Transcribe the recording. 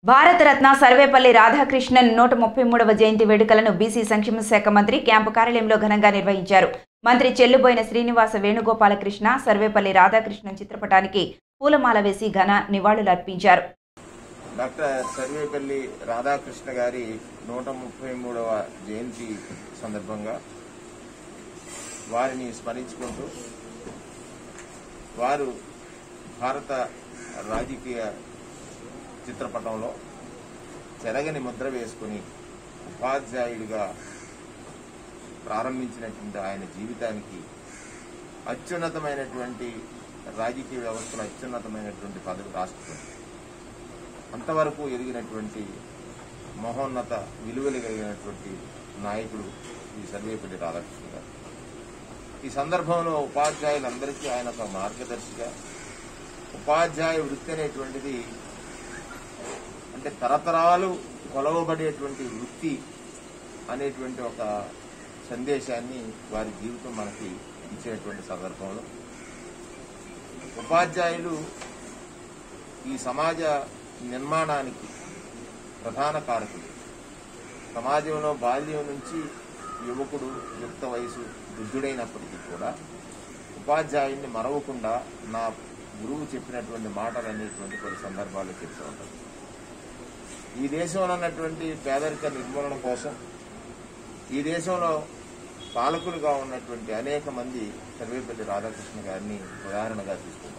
భారతరత్న సర్వేపల్లి రాధాకృష్ణన్ నూట ముప్పై మూడవ జయంతి వేడుకలను బీసీ సంక్షేమ శాఖ మంత్రి క్యాంపు కార్యాలయంలో ఘనంగా నిర్వహించారు మంత్రి చెల్లుబోయిన శ్రీనివాస వేణుగోపాలకృష్ణ సర్వేపల్లి రాధాకృష్ణన్ చిత్రపటానికి పూలమాల వేసి ఘన నివాళులర్పించారు డాక్టర్ సర్వేపల్లి రాధాకృష్ణ గారి నూట ముప్పై మూడవ జయంతి సందర్భంగా వారిని స్మరించుకుంటూ వారు భారత రాజకీయ చిత్రపటంలో చెరగని ముద్ర వేసుకుని ఉపాధ్యాయుడిగా ప్రారంభించినటువంటి ఆయన జీవితానికి అత్యున్నతమైనటువంటి రాజకీయ వ్యవస్థలో అత్యున్నతమైనటువంటి పదవి రాష్ట్రపతి అంతవరకు ఎదిగినటువంటి మహోన్నత విలువలు కలిగినటువంటి నాయకుడు ఈ సర్వేపల్లి రాధాకృష్ణ గారు ఈ సందర్భంలో ఉపాధ్యాయులందరికీ ఆయన ఒక మార్గదర్శిగా ఉపాధ్యాయ వృత్తి అనేటువంటిది అంటే తరతరాలు కొలవబడేటువంటి వృత్తి అనేటువంటి ఒక సందేశాన్ని వారి జీవితం మనకి ఇచ్చినటువంటి సందర్భంలో ఉపాధ్యాయులు ఈ సమాజ నిర్మాణానికి ప్రధాన కారకులు సమాజంలో బాల్యం నుంచి యువకుడు యుక్త వయసు వృద్ధుడైనప్పటికీ కూడా ఉపాధ్యాయుడిని మరవకుండా నా గురువు చెప్పినటువంటి మాటలు అనేటువంటి కొన్ని సందర్భాల్లో చెప్తూ ఉంటారు ఈ దేశంలో ఉన్నటువంటి పేదరిక నిర్మూలన కోసం ఈ దేశంలో పాలకులుగా ఉన్నటువంటి అనేక మంది సర్వేపల్లి రాధాకృష్ణ గారిని ఉదాహరణగా తీసుకుంటారు